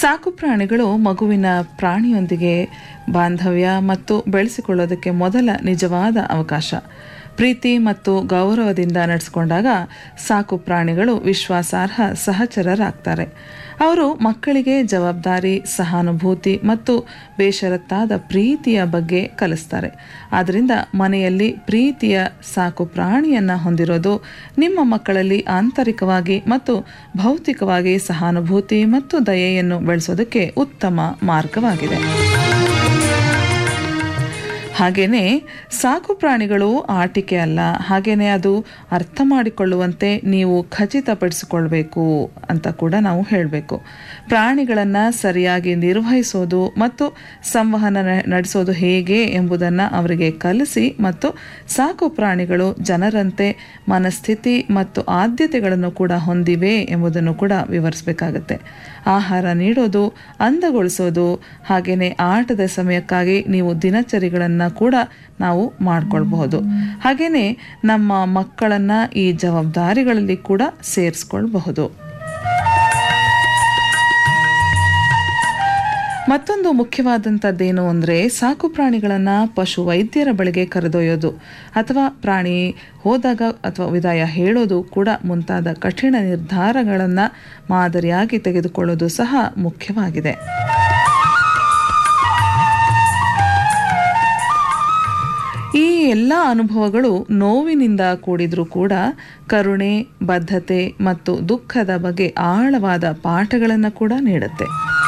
ಸಾಕು ಪ್ರಾಣಿಗಳು ಮಗುವಿನ ಪ್ರಾಣಿಯೊಂದಿಗೆ ಬಾಂಧವ್ಯ ಮತ್ತು ಬೆಳೆಸಿಕೊಳ್ಳೋದಕ್ಕೆ ಮೊದಲ ನಿಜವಾದ ಅವಕಾಶ ಪ್ರೀತಿ ಮತ್ತು ಗೌರವದಿಂದ ನಡೆಸಿಕೊಂಡಾಗ ಸಾಕು ಪ್ರಾಣಿಗಳು ವಿಶ್ವಾಸಾರ್ಹ ಸಹಚರರಾಗ್ತಾರೆ ಅವರು ಮಕ್ಕಳಿಗೆ ಜವಾಬ್ದಾರಿ ಸಹಾನುಭೂತಿ ಮತ್ತು ಬೇಷರತ್ತಾದ ಪ್ರೀತಿಯ ಬಗ್ಗೆ ಕಲಿಸ್ತಾರೆ ಆದ್ದರಿಂದ ಮನೆಯಲ್ಲಿ ಪ್ರೀತಿಯ ಸಾಕು ಪ್ರಾಣಿಯನ್ನು ಹೊಂದಿರೋದು ನಿಮ್ಮ ಮಕ್ಕಳಲ್ಲಿ ಆಂತರಿಕವಾಗಿ ಮತ್ತು ಭೌತಿಕವಾಗಿ ಸಹಾನುಭೂತಿ ಮತ್ತು ದಯೆಯನ್ನು ಬೆಳೆಸೋದಕ್ಕೆ ಉತ್ತಮ ಮಾರ್ಗವಾಗಿದೆ ಹಾಗೆಯೇ ಸಾಕು ಪ್ರಾಣಿಗಳು ಆಟಿಕೆ ಅಲ್ಲ ಹಾಗೆಯೇ ಅದು ಅರ್ಥ ಮಾಡಿಕೊಳ್ಳುವಂತೆ ನೀವು ಖಚಿತಪಡಿಸಿಕೊಳ್ಬೇಕು ಅಂತ ಕೂಡ ನಾವು ಹೇಳಬೇಕು ಪ್ರಾಣಿಗಳನ್ನು ಸರಿಯಾಗಿ ನಿರ್ವಹಿಸೋದು ಮತ್ತು ಸಂವಹನ ನ- ನಡೆಸೋದು ಹೇಗೆ ಎಂಬುದನ್ನು ಅವರಿಗೆ ಕಲಿಸಿ ಮತ್ತು ಸಾಕು ಪ್ರಾಣಿಗಳು ಜನರಂತೆ ಮನಸ್ಥಿತಿ ಮತ್ತು ಆದ್ಯತೆಗಳನ್ನು ಕೂಡ ಹೊಂದಿವೆ ಎಂಬುದನ್ನು ಕೂಡ ವಿವರಿಸಬೇಕಾಗತ್ತೆ ಆಹಾರ ನೀಡೋದು ಅಂದಗೊಳಿಸೋದು ಹಾಗೆಯೇ ಆಟದ ಸಮಯಕ್ಕಾಗಿ ನೀವು ದಿನಚರಿಗಳನ್ನು ಕೂಡ ನಾವು ಮಾಡ್ಕೊಳ್ಬಹುದು ಹಾಗೆಯೇ ನಮ್ಮ ಮಕ್ಕಳನ್ನು ಈ ಜವಾಬ್ದಾರಿಗಳಲ್ಲಿ ಕೂಡ ಸೇರಿಸ್ಕೊಳ್ಬಹುದು ಮತ್ತೊಂದು ಮುಖ್ಯವಾದಂಥದ್ದೇನು ಅಂದರೆ ಸಾಕು ಪ್ರಾಣಿಗಳನ್ನು ಪಶು ವೈದ್ಯರ ಬಳಿಗೆ ಕರೆದೊಯ್ಯೋದು ಅಥವಾ ಪ್ರಾಣಿ ಹೋದಾಗ ಅಥವಾ ವಿದಾಯ ಹೇಳೋದು ಕೂಡ ಮುಂತಾದ ಕಠಿಣ ನಿರ್ಧಾರಗಳನ್ನು ಮಾದರಿಯಾಗಿ ತೆಗೆದುಕೊಳ್ಳೋದು ಸಹ ಮುಖ್ಯವಾಗಿದೆ ಈ ಎಲ್ಲ ಅನುಭವಗಳು ನೋವಿನಿಂದ ಕೂಡಿದ್ರೂ ಕೂಡ ಕರುಣೆ ಬದ್ಧತೆ ಮತ್ತು ದುಃಖದ ಬಗ್ಗೆ ಆಳವಾದ ಪಾಠಗಳನ್ನು ಕೂಡ ನೀಡುತ್ತೆ